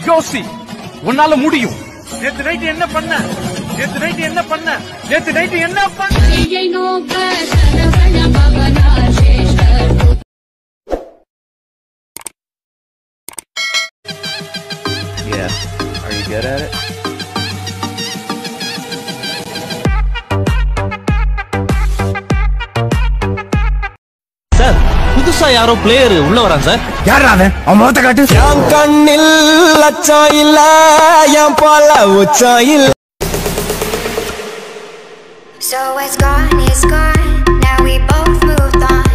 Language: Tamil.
யோசி உன்னால முடியும் நேத்து நைட்டு என்ன பண்ண நேத்து நைட்டு என்ன பண்ண நேத்து நைட்டு என்ன பண்ண Ei nu găsă, rămâne babana șeștă. Yeah. Are you good at it? Sir புதுசா யாரோ பிளேயர் உள்ள வரான் சார் யாரா அவன் அவன் முகத்தை காட்டு என் கண்ணில் லட்சம் இல்ல என் போல உச்சம் இல்ல So it's gone, it's gone. Now we both moved on.